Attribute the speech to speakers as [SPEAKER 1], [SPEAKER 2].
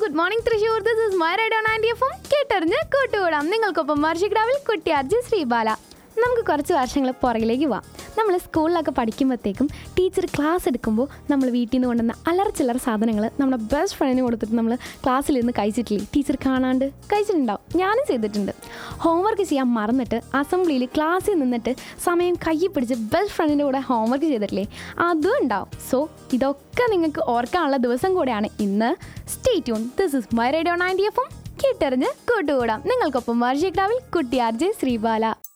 [SPEAKER 1] good morning Thrissur this is my ride on ആൻഡി എഫും കേട്ടറിഞ്ഞ് കൂട്ടുകൂടാം നിങ്ങൾക്കൊപ്പം വർഷിക്രാവിൽ കുട്ടിയാർജി ശ്രീബാല നമുക്ക് കുറച്ച് വർഷങ്ങൾ പുറകിലേക്ക് പോവാം നമ്മൾ സ്കൂളിലൊക്കെ പഠിക്കുമ്പോഴത്തേക്കും ടീച്ചർ ക്ലാസ് എടുക്കുമ്പോൾ നമ്മൾ വീട്ടിൽ നിന്ന് കൊണ്ടുവന്ന അലറ ചില്ലറ സാധനങ്ങൾ നമ്മുടെ ബെസ്റ്റ് ഫ്രണ്ടിന് കൊടുത്തിട്ട് നമ്മൾ ക്ലാസ്സിലിരുന്ന് കഴിച്ചിട്ടില്ലേ ടീച്ചർ കാണാണ്ട് കഴിച്ചിട്ടുണ്ടാവും ഞാനും ചെയ്തിട്ടുണ്ട് ഹോംവർക്ക് ചെയ്യാൻ മറന്നിട്ട് അസംബ്ലിയിൽ ക്ലാസ്സിൽ നിന്നിട്ട് സമയം കയ്യിൽ പിടിച്ച് ബെസ്റ്റ് ഫ്രണ്ടിൻ്റെ കൂടെ ഹോംവർക്ക് ചെയ്തിട്ടില്ലേ അതും ഉണ്ടാവും സോ ഇതൊക്കെ നിങ്ങൾക്ക് ഓർക്കാനുള്ള ദിവസം കൂടെയാണ് ഇന്ന് stay tune this is my radio ninety എഫും കേട്ടറിഞ്ഞ് കൂട്ടുകൂടാം നിങ്ങൾക്കൊപ്പം വർഷിക്രാവിൽ കുട്ടിയാർജെ ശ്രീബാല